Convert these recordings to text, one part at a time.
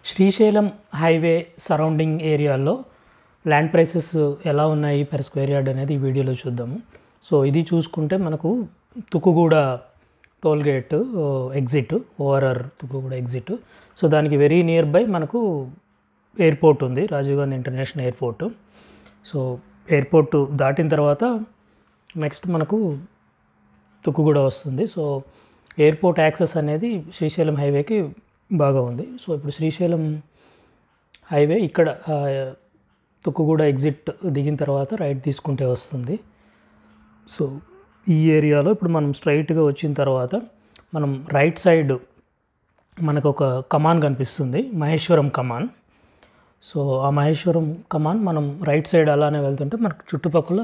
Srisailam highway surrounding ఏరియాల్లో land prices ఎలా ఉన్నాయి పర్ స్క్వేర్ యార్డ్ అనేది ఈ వీడియోలో చూద్దాము సో ఇది చూసుకుంటే మనకు Tukkuguda toll gate exit ORR Tukkuguda exit so దానికి వెరీ నియర్ బై మనకు ఎయిర్పోర్ట్ ఉంది Rajiv Gandhi international airport so airport దాటిన తర్వాత నెక్స్ట్ మనకు తుక్కుగూడ వస్తుంది సో ఎయిర్పోర్ట్ యాక్సెస్ అనేది శ్రీశైలం హైవేకి బాగా ఉంది సో ఇప్పుడు శ్రీశైలం హైవే ఇక్కడ ఆ, తుక్కుగూడ ఎగ్జిట్ దిగిన తర్వాత రైట్ తీసుకుంటే వస్తుంది సో ఈ ఏరియాలో ఇప్పుడు మనం స్ట్రైట్గా వచ్చిన తర్వాత మనం రైట్ సైడ్ మనకు ఒక కమాన్ కనిపిస్తుంది మహేశ్వరం కమాన్ సో ఆ మహేశ్వరం కమాన్ మనం రైట్ సైడ్ అలానే వెళ్తుంటే మనకు చుట్టుపక్కల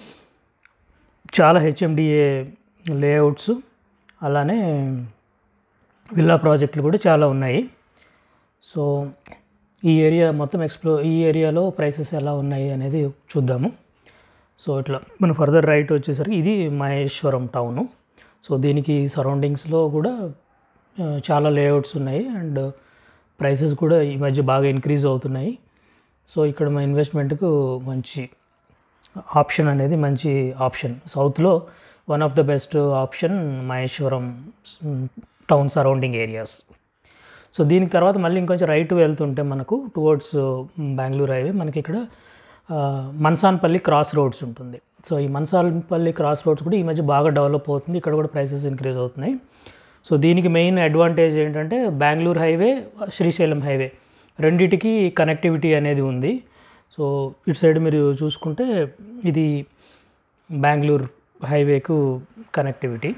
చాలా హెచ్ఎండిఏ లేఅవుట్స్ అలానే విల్లా ప్రాజెక్టులు కూడా చాలా ఉన్నాయి సో ఈ ఏరియా మొత్తం ఎక్స్ప్లో ఈ ఏరియాలో ప్రైసెస్ ఎలా ఉన్నాయి అనేది చూద్దాము సో ఇట్లా మనం ఫర్దర్ రైట్ వచ్చేసరికి ఇది మహేశ్వరం టౌను సో దీనికి సరౌండింగ్స్లో కూడా ఆ, చాలా లేఅవుట్స్ ఉన్నాయి అండ్ ప్రైసెస్ కూడా ఈ మధ్య బాగా ఇంక్రీజ్ అవుతున్నాయి సో ఇక్కడ మా ఇన్వెస్ట్మెంట్కు మంచి ఆప్షన్ అనేది మంచి ఆప్షన్ సౌత్లో one of the best option Maheshwaram town surrounding areas so దీనికి తర్వాత మళ్ళీ ఇంకొంచెం రైట్ వెళ్తుంటే మనకు టువర్డ్స్ బెంగళూరు హైవే మనకి ఇక్కడ ఆ, మన్సాన్పల్లి క్రాస్ రోడ్స్ ఉంటుంది సో ఈ మన్సాన్పల్లి క్రాస్ రోడ్స్ కూడా ఈ మధ్య బాగా డెవలప్ అవుతుంది ఇక్కడ కూడా ప్రైసెస్ ఇంక్రీజ్ అవుతున్నాయి సో దీనికి మెయిన్ అడ్వాంటేజ్ ఏంటంటే బెంగళూరు హైవే శ్రీశైలం హైవే రెండిటికి కనెక్టివిటీ అనేది ఉంది సో ఇటు సైడ్ మీరు చూసుకుంటే ఇది బెంగళూరు హైవేకు కనెక్టివిటీ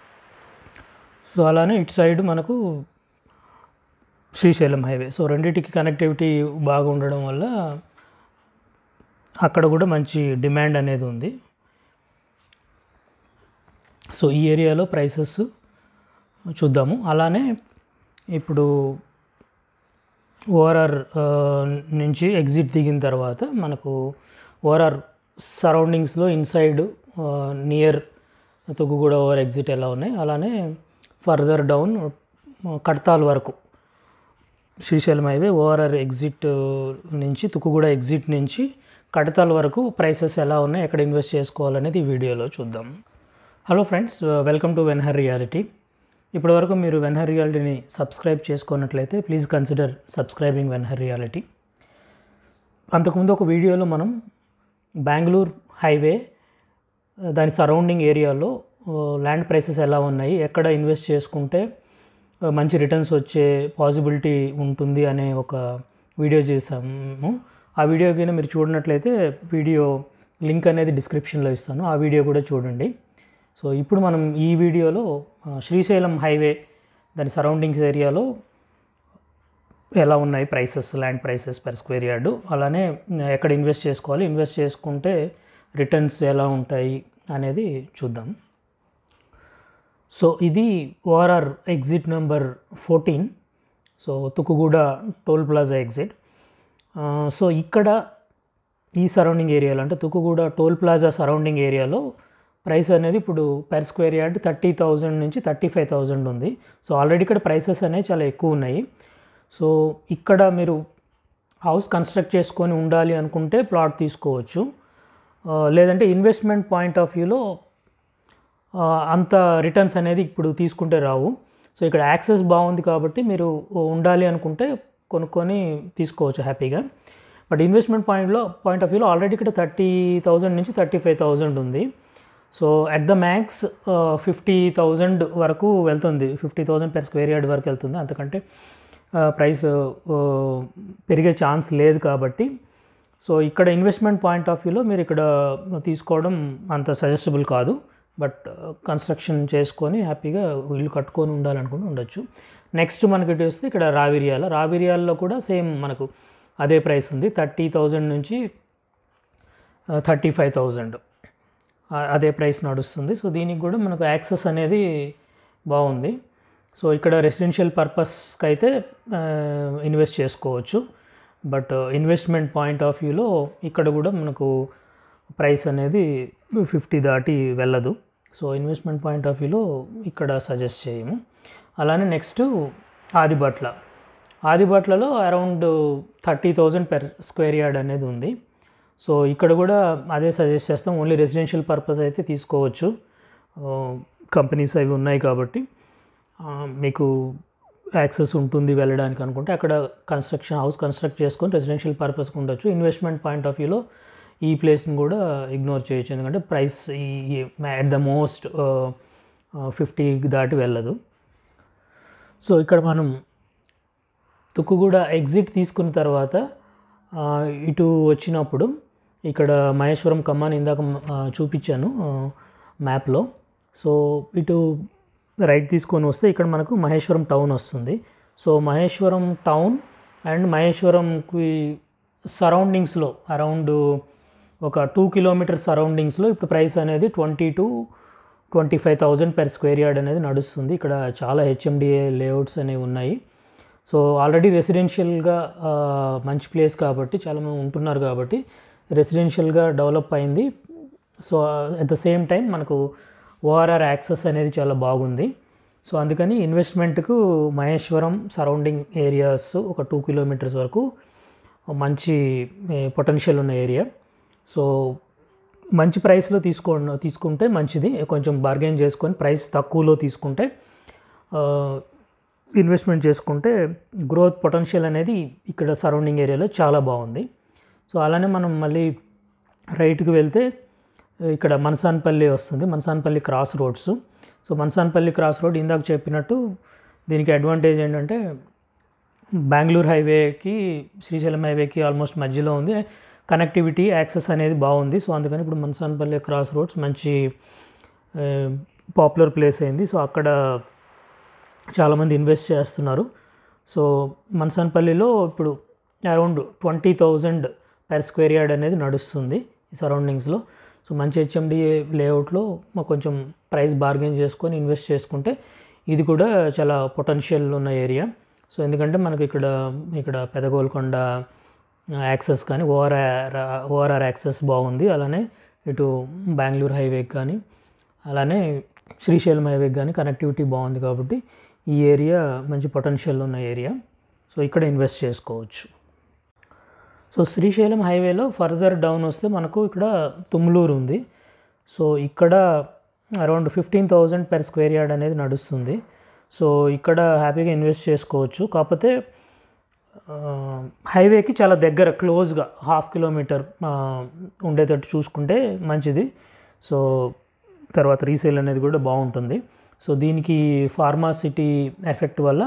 సో అలానే ఇటు సైడ్ మనకు శ్రీశైలం హైవే సో రెండింటికి కనెక్టివిటీ బాగా ఉండడం వల్ల అక్కడ కూడా మంచి డిమాండ్ అనేది ఉంది సో ఈ ఏరియాలో ప్రైసెస్ చూద్దాము అలానే ఇప్పుడు ఓఆర్ఆర్ నుంచి ఎగ్జిట్ దిగిన తర్వాత మనకు ఓఆర్ఆర్ సరౌండింగ్స్లో inside near Tukkuguda over exit ఎలా ఉన్నాయి అలానే ఫర్దర్ డౌన్ కడతాల్ వరకు శ్రీశైలం హైవే ఓఆర్ఆర్ ఎగ్జిట్ నుంచి తుక్కుగూడ ఎగ్జిట్ నుంచి కడతాల్ వరకు ప్రైసెస్ ఎలా ఉన్నాయి ఎక్కడ ఇన్వెస్ట్ చేసుకోవాలనేది ఈ వీడియోలో చూద్దాం hello friends welcome to Venhar reality ఇప్పటివరకు మీరు వెన్హర్ రియాలిటీని సబ్స్క్రైబ్ చేసుకున్నట్లయితే please consider subscribing Venhar reality అంతకుముందు ఒక వీడియోలో మనం బెంగళూరు హైవే దాని సరౌండింగ్ ఏరియాలో ల్యాండ్ ప్రైసెస్ ఎలా ఉన్నాయి ఎక్కడ ఇన్వెస్ట్ చేసుకుంటే ఆ, మంచి రిటర్న్స్ వచ్చే పాసిబిలిటీ ఉంటుంది అనే ఒక వీడియో చేసాము ఆ వీడియో కింద మీరు చూడనట్లయితే వీడియో లింక్ అనేది డిస్క్రిప్షన్లో ఇస్తాను ఆ వీడియో కూడా చూడండి సో ఇప్పుడు మనం ఈ వీడియోలో ఆ, శ్రీశైలం హైవే దాని సరౌండింగ్స్ ఏరియాలో ఎలా ఉన్నాయి prices land prices per square yard అలానే ఎక్కడ ఇన్వెస్ట్ చేసుకోవాలి ఇన్వెస్ట్ చేసుకుంటే రిటర్న్స్ ఎలా ఉంటాయి అనేది చూద్దాం సో ఇది ORR exit number fourteen so Tukkuguda toll plaza exit ఆ, సో ఇక్కడ ఈ సరౌండింగ్ ఏరియాలో అంటే తుక్కుగూడ టోల్ ప్లాజా సరౌండింగ్ ఏరియాలో ప్రైస్ అనేది ఇప్పుడు per square yard thirty thousand నుంచి థర్టీ ఫైవ్ థౌజండ్ ఉంది సో ఆల్రెడీ ఇక్కడ ప్రైసెస్ అనేవి చాలా ఎక్కువ ఉన్నాయి సో ఇక్కడ మీరు హౌస్ కన్స్ట్రక్ట్ చేసుకొని ఉండాలి అనుకుంటే ప్లాట్ తీసుకోవచ్చు ఆ, లేదంటే ఇన్వెస్ట్మెంట్ పాయింట్ ఆఫ్ వ్యూలో ఆ, అంత రిటర్న్స్ అనేది ఇప్పుడు తీసుకుంటే రావు సో ఇక్కడ యాక్సెస్ బాగుంది కాబట్టి మీరు ఉండాలి అనుకుంటే కొనుక్కొని తీసుకోవచ్చు హ్యాపీగా బట్ ఇన్వెస్ట్మెంట్ పాయింట్లో పాయింట్ ఆఫ్ వ్యూలో ఆల్రెడీ ఇక్కడ థర్టీ థౌజండ్ నుంచి థర్టీ ఫైవ్ థౌజండ్ ఉంది so at the max fifty thousand వరకు వెళ్తుంది fifty thousand per square yard వరకు వెళ్తుంది అంతకంటే ప్రైస్ పెరిగే ఛాన్స్ లేదు కాబట్టి సో ఇక్కడ ఇన్వెస్ట్మెంట్ పాయింట్ ఆఫ్ వ్యూలో మీరు ఇక్కడ తీసుకోవడం అంత సజెస్టబుల్ కాదు బట్ కన్స్ట్రక్షన్ చేసుకొని హ్యాపీగా ఇల్లు కట్టుకొని ఉండాలనుకుంటూ ఉండొచ్చు నెక్స్ట్ మనకి ఇటు వస్తే ఇక్కడ రావిరియాల రావిరియాల్లో కూడా సేమ్ మనకు అదే ప్రైస్ ఉంది థర్టీ థౌజండ్ నుంచి థర్టీ ఫైవ్ థౌజండ్ అదే ప్రైస్ నడుస్తుంది సో దీనికి కూడా మనకు యాక్సెస్ అనేది బాగుంది సో ఇక్కడ రెసిడెన్షియల్ పర్పస్కి అయితే ఇన్వెస్ట్ చేసుకోవచ్చు బట్ ఇన్వెస్ట్మెంట్ పాయింట్ ఆఫ్ వ్యూలో ఇక్కడ కూడా మనకు ప్రైస్ అనేది ఫిఫ్టీ దాటి వెళ్ళదు సో ఇన్వెస్ట్మెంట్ పాయింట్ ఆఫ్ వ్యూలో ఇక్కడ సజెస్ట్ చేయము అలానే నెక్స్ట్ ఆదిబట్ల ఆదిబట్లలో around thirty thousand per square yard అనేది ఉంది సో ఇక్కడ కూడా అదే సజెస్ట్ చేస్తాం ఓన్లీ రెసిడెన్షియల్ పర్పస్ అయితే తీసుకోవచ్చు కంపెనీస్ అవి ఉన్నాయి కాబట్టి ఆ, మీకు యాక్సెస్ ఉంటుంది వెళ్ళడానికి అనుకుంటే అక్కడ కన్స్ట్రక్షన్ హౌస్ కన్స్ట్రక్ట్ చేసుకొని రెసిడెన్షియల్ పర్పస్కి ఉండొచ్చు ఇన్వెస్ట్మెంట్ పాయింట్ ఆఫ్ వ్యూలో ఈ ప్లేస్ని కూడా ఇగ్నోర్ చేయొచ్చు ఎందుకంటే ప్రైస్ ఈ అట్ ద మోస్ట్ ఫిఫ్టీ దాటి వెళ్ళదు సో ఇక్కడ మనం తుక్కుగూడ ఎగ్జిట్ తీసుకున్న తర్వాత ఆ, ఇటు వచ్చినప్పుడు ఇక్కడ మహేశ్వరం కమ్మాని ఇందాక ఆ, చూపించాను ఆ, మ్యాప్లో సో ఇటు రైట్ తీసుకొని వస్తే ఇక్కడ మనకు మహేశ్వరం టౌన్ వస్తుంది సో మహేశ్వరం టౌన్ అండ్ మహేశ్వరంకి సరౌండింగ్స్లో అరౌండ్ ఒక టూ కిలోమీటర్ సరౌండింగ్స్లో ఇప్పుడు ప్రైస్ అనేది twenty to twenty five thousand per square yard అనేది నడుస్తుంది ఇక్కడ చాలా హెచ్ఎండిఏ లేఅవుట్స్ అనేవి ఉన్నాయి సో ఆల్రెడీ రెసిడెన్షియల్గా మంచి ప్లేస్ కాబట్టి చాలామంది ఉంటున్నారు కాబట్టి రెసిడెన్షియల్గా డెవలప్ అయింది so at the same time మనకు ఓఆర్ఆర్ యాక్సెస్ అనేది చాలా బాగుంది సో అందుకని ఇన్వెస్ట్మెంట్కు మహేశ్వరం సరౌండింగ్ ఏరియాస్ ఒక టూ కిలోమీటర్స్ వరకు మంచి పొటెన్షియల్ ఉన్న ఏరియా సో మంచి ప్రైస్లో తీసుకో తీసుకుంటే మంచిది కొంచెం బార్గెన్ చేసుకొని ప్రైస్ తక్కువలో తీసుకుంటే ఆ, ఇన్వెస్ట్మెంట్ చేసుకుంటే గ్రోత్ పొటెన్షియల్ అనేది ఇక్కడ సరౌండింగ్ ఏరియాలో చాలా బాగుంది సో అలానే మనం మళ్ళీ రైట్కి వెళ్తే ఇక్కడ మనసాన్పల్లి వస్తుంది Mansanpally cross roads so Mansanpally cross road ఇందాక చెప్పినట్టు దీనికి అడ్వాంటేజ్ ఏంటంటే బెంగళూరు హైవేకి శ్రీశైలం హైవేకి ఆల్మోస్ట్ మధ్యలో ఉంది కనెక్టివిటీ యాక్సెస్ అనేది బాగుంది సో అందుకని ఇప్పుడు మనసాన్పల్లి క్రాస్ రోడ్స్ మంచి పాపులర్ ప్లేస్ అయింది సో అక్కడ చాలామంది ఇన్వెస్ట్ చేస్తున్నారు సో మనసాన్పల్లిలో ఇప్పుడు around twenty thousand per square yard అనేది నడుస్తుంది ఈ సరౌండింగ్స్లో సో మంచి హెచ్ఎండిఏ లేఅవుట్లో మాకు కొంచెం ప్రైస్ బార్గెన్ చేసుకొని ఇన్వెస్ట్ చేసుకుంటే ఇది కూడా చాలా పొటెన్షియల్ ఉన్న ఏరియా సో ఎందుకంటే మనకి ఇక్కడ ఇక్కడ పెదగోల్కొండ యాక్సెస్ కానీ ఓఆర్ఆర్ ఓఆర్ఆర్ యాక్సెస్ బాగుంది అలానే ఇటు బెంగళూరు హైవేకి కానీ అలానే శ్రీశైలం హైవేకి కానీ కనెక్టివిటీ బాగుంది కాబట్టి ఈ ఏరియా మంచి పొటెన్షియల్ ఉన్న ఏరియా సో ఇక్కడ ఇన్వెస్ట్ చేసుకోవచ్చు సో శ్రీశైలం హైవేలో ఫర్దర్ డౌన్ వస్తే మనకు ఇక్కడ తుమ్లూరు ఉంది సో ఇక్కడ around fifteen thousand per square yard అనేది నడుస్తుంది సో ఇక్కడ హ్యాపీగా ఇన్వెస్ట్ చేసుకోవచ్చు కాకపోతే ఆ, హైవేకి చాలా దగ్గర క్లోజ్గా హాఫ్ కిలోమీటర్ ఆ, ఉండేటట్టు చూసుకుంటే మంచిది సో తర్వాత రీసేల్ అనేది కూడా బాగుంటుంది సో దీనికి ఫార్మాసిటీ ఎఫెక్ట్ వల్ల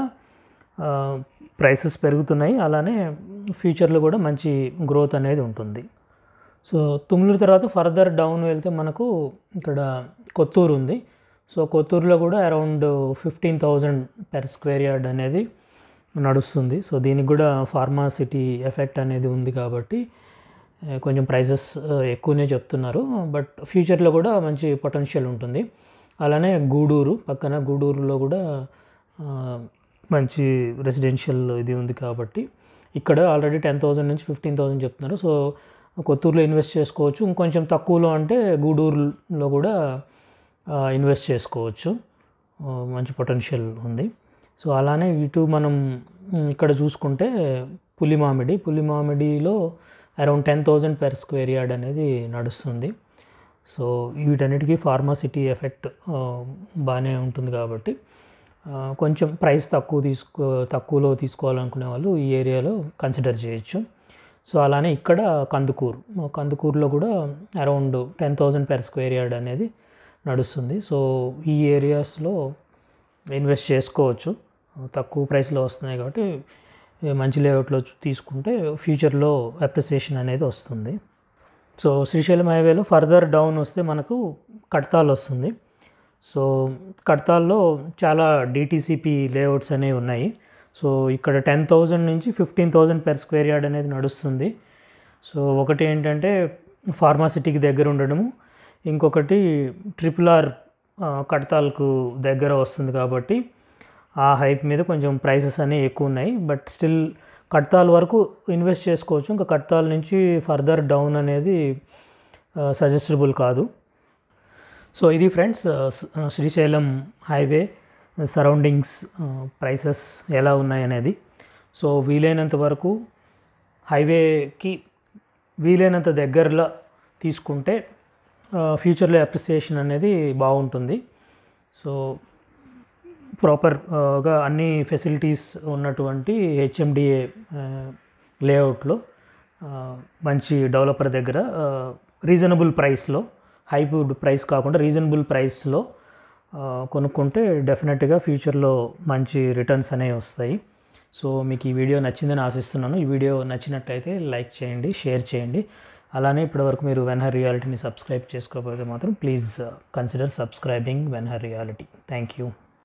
ప్రైసెస్ పెరుగుతున్నాయి అలానే ఫ్యూచర్లో కూడా మంచి గ్రోత్ అనేది ఉంటుంది సో తుమ్లూరు తర్వాత ఫర్దర్ డౌన్ వెళ్తే మనకు ఇక్కడ కొత్తూరు ఉంది సో కొత్తూరులో కూడా around fifteen thousand per square yard అనేది నడుస్తుంది సో దీనికి కూడా ఫార్మాసిటీ ఎఫెక్ట్ అనేది ఉంది కాబట్టి ఆ, కొంచెం ప్రైసెస్ ఎక్కువనే చెప్తున్నారు బట్ ఫ్యూచర్లో కూడా మంచి పొటెన్షియల్ ఉంటుంది అలానే గూడూరు పక్కన గూడూరులో కూడా ఆ, మంచి రెసిడెన్షియల్ ఇది ఉంది కాబట్టి ఇక్కడ ఆల్రెడీ టెన్ థౌజండ్ నుంచి ఫిఫ్టీన్ థౌజండ్ చెప్తున్నారు సో కొత్తూరులో ఇన్వెస్ట్ చేసుకోవచ్చు ఇంకొంచెం తక్కువలో అంటే గూడూరులో కూడా ఆ, ఇన్వెస్ట్ చేసుకోవచ్చు ఆ, మంచి పొటెన్షియల్ ఉంది సో అలానే ఇటు మనం మ్, ఇక్కడ చూసుకుంటే పులి మామిడి పులి మామిడిలో around ten thousand per square yard అనేది నడుస్తుంది సో వీటన్నిటికీ ఫార్మాసిటీ ఎఫెక్ట్ ఆ, బాగానే ఉంటుంది కాబట్టి ఆ, కొంచెం ప్రైస్ తక్కువ తీసుకో తక్కువలో తీసుకోవాలనుకునే వాళ్ళు ఈ ఏరియాలో కన్సిడర్ చేయొచ్చు సో అలానే ఇక్కడ కందుకూరు కందుకూరులో కూడా around ten thousand per square yard అనేది నడుస్తుంది సో ఈ ఏరియాస్లో ఇన్వెస్ట్ చేసుకోవచ్చు తక్కువ ప్రైస్లో వస్తున్నాయి కాబట్టి ఏ మంచి లేఅవుట్లో చూ- తీసుకుంటే ఫ్యూచర్లో అప్రిసియేషన్ అనేది వస్తుంది సో శ్రీశైలం హైవేలో ఫర్దర్ డౌన్ వస్తే మనకు కడతాల్ వస్తుంది సో కడతాల్లో చాలా డిటీసీపీ లేఅవుట్స్ అనేవి ఉన్నాయి సో ఇక్కడ టెన్ థౌజండ్ నుంచి fifteen thousand per square yard అనేది నడుస్తుంది సో ఒకటి ఏంటంటే ఫార్మాసిటీకి దగ్గర ఉండడము ఇంకొకటి ట్రిపుల్ ఆర్ ఆ, కడతాల్కు దగ్గర వస్తుంది కాబట్టి ఆ హైప్ మీద కొంచెం ప్రైసెస్ అనేవి ఎక్కువ ఉన్నాయి బట్ స్టిల్ కడతాల్ వరకు ఇన్వెస్ట్ చేసుకోవచ్చు ఇంకా కడతాల్ నుంచి ఫర్దర్ డౌన్ అనేది సజెస్టబుల్ కాదు సో ఇది friends Srisailam highway surroundings prices ఎలా ఉన్నాయి అనేది సో వీలైనంత వరకు హైవేకి వీలైనంత దగ్గరలో తీసుకుంటే ఫ్యూచర్లో అప్రిసియేషన్ అనేది బాగుంటుంది సో ప్రాపర్గా అన్ని ఫెసిలిటీస్ ఉన్నటువంటి హెచ్ఎండిఏ లేఅవుట్లో మంచి డెవలపర్ దగ్గర రీజనబుల్ ప్రైస్లో హైపుడ్ ప్రైస్ కాకుండా రీజనబుల్ ప్రైస్లో కొనుక్కుంటే డెఫినెట్గా ఫ్యూచర్లో మంచి రిటర్న్స్ అనేవి వస్తాయి సో మీకు ఈ వీడియో నచ్చిందని ఆశిస్తున్నాను ఈ వీడియో నచ్చినట్టయితే లైక్ చేయండి షేర్ చేయండి అలానే ఇప్పటివరకు మీరు వెన్హర్ రియాలిటీని సబ్స్క్రైబ్ చేసుకోకపోతే మాత్రం please consider subscribing Venhar reality thank you